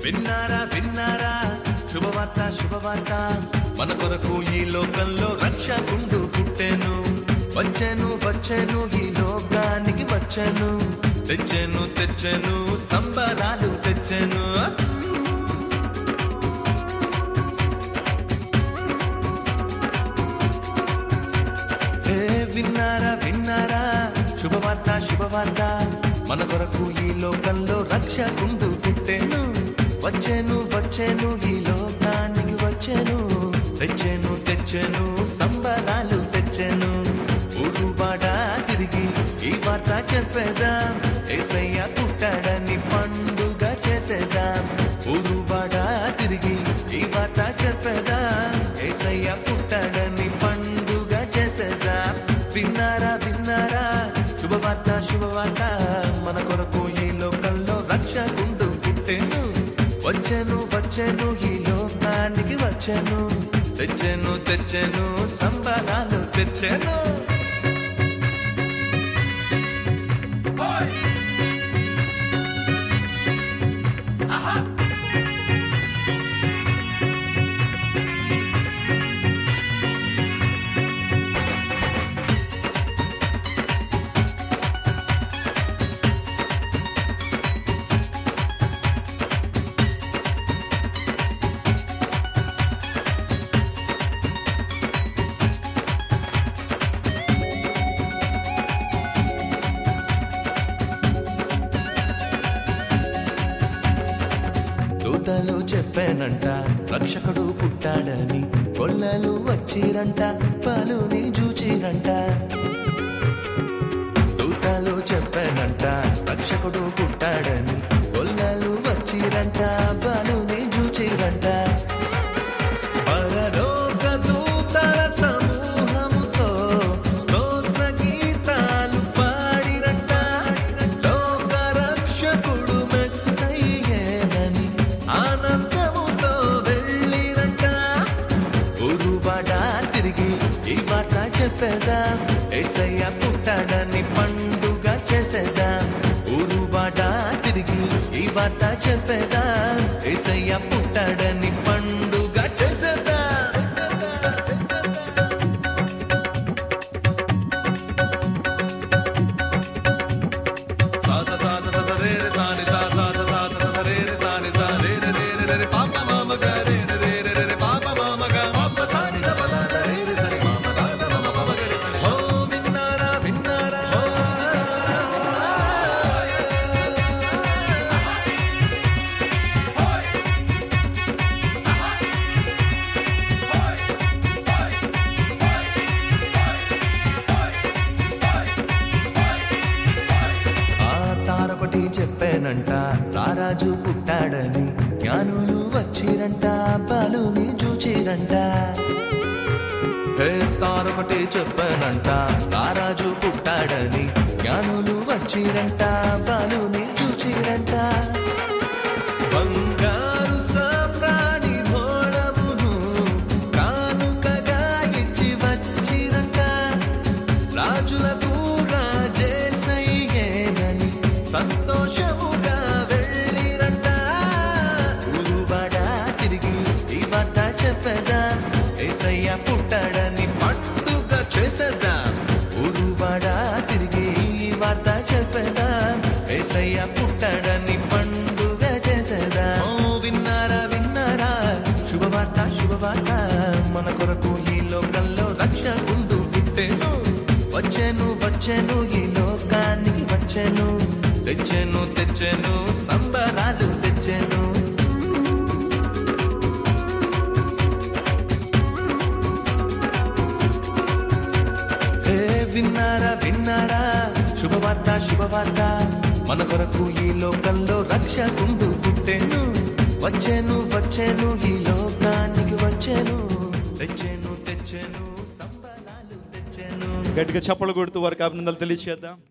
విన్నారా విన్నారా శుభవార్త శుభవార్త మన కొరకు ఈ లోకంలో రక్షకుండు పుట్టెను వచ్చెను వచ్చెను ఈ లోకానికి వచ్చెను తెచ్చెను తెచ్చెను సంబరాలు తెచ్చెను ఏ విన్నారా విన్నారా శుభవార్త శుభవార్త మన కొరకు ఈ లోకంలో రక్షకుండు పుట్టెను వచ్చెను వచ్చెను ఈ లోకానికి వచ్చెను తెచ్చెను తెచ్చెను సంబరాలు తెచ్చెను ఊరువాడ తిరిగి ఈ వార్త చెప్పేదాం ఏసయ్య పుట్టాడని పండుగ చేసేదాం ఊరువాడ తిరిగి ఈ వార్త చెప్పేదాం ఏసయ్య పుట్టాడని పండుగ చేసేదాం విన్నారా విన్నారా శుభవార్త శుభవార్త మన కొరకు ఈ లోకంలో రక్షకుండు పుట్టెను వచ్చెను వచ్చెను ఈ లోకానికి వచ్చెను తెచ్చెను తెచ్చెను సంబరాలు తెచ్చెను దూతలు చెప్పానంట రక్షకుడు పుట్టాడని కొల్లలు వచ్చిరంట పలుని చూచిరంట దూతలు చెప్పానంట రక్షకుడు పుట్టాడని కొల్లలు వచ్చిరంట పలుని చూచిరంట పరలోక దూతల సమూహముతో స్తోత్ర గీతాలు పాడిరంట లోక రక్షకుడు మెస్సయ్యేనని ఆనందముతో వెళ్ళిరంట గురువాడ తిరిగి ఈ వార్త చెప్పేదాం ఏసయ్య పుట్టాడని పండుగ చేసేదాం ఊరువాడ తిరిగి ఈ వార్త చెప్పేదాం ఏసయ్య పుట్టాడని పండుగ చేసేదాం సా సా సా సా సా సా రే రే సా ని సా సా సా సా సా సా రే రే సా ని సా రే రే రే రే రే రే పా పా మా మ గ రే రే రే రే రే రే పా పా మా మ గ పా పా సా ని ద ప ద ద రే రే స ని మా మ ద ద మ మ ప మ గ రే స ని. హో విన్నారా విన్నారా ఆ తారొకటి చెప్పానంట రారాజు పుట్టాడని జ్ఞానులు వచ్చిరంట బలుని చూచిరంట హే తారొకటి చెప్పానంట రారాజు పుట్టాడని జ్ఞానులు వచ్చిరంట బలుని చూచిరంట బంగారు సాప్రాణి భోళమును కానుకగా ఇచ్చి వచ్చిరంట రాజులకు రాజేసయ్యేనని సంతోషముగా వెళ్ళిరంట గురువాడ తిరిగి ఈ వార్త చెప్పదా ఏసయ్య పుట్టాడని పండుగ చేసేదా గురువాడ తిరిగి ఈ వార్త చెప్పదా ఏసయ్య పుట్టాడని పండుగ చేసేదా ఓ విన్నారా విన్నారా శుభవార్త శుభవార్త మన కొరకు ఈ లోకంలో రక్షకుండు పుట్టెను వచ్చెను వచ్చెను ఈ లోకానికి వచ్చెను తెచ్చెను తెచ్చెను సంబరాలు తెచ్చెను ఏ విన్నారా విన్నారా శుభవార్త శుభవార్త మన కొరకు ఈ లోకంలో రక్షకుండు పుట్టెను వచ్చెను వచ్చెను ఈ లోకానికి వచ్చెను తెచ్చెను తెచ్చెను సంబరాలు తెచ్చెను గట్టిగా చప్పలు కొడుతూ వారికి అభినందనలు తెలియచేద్దాం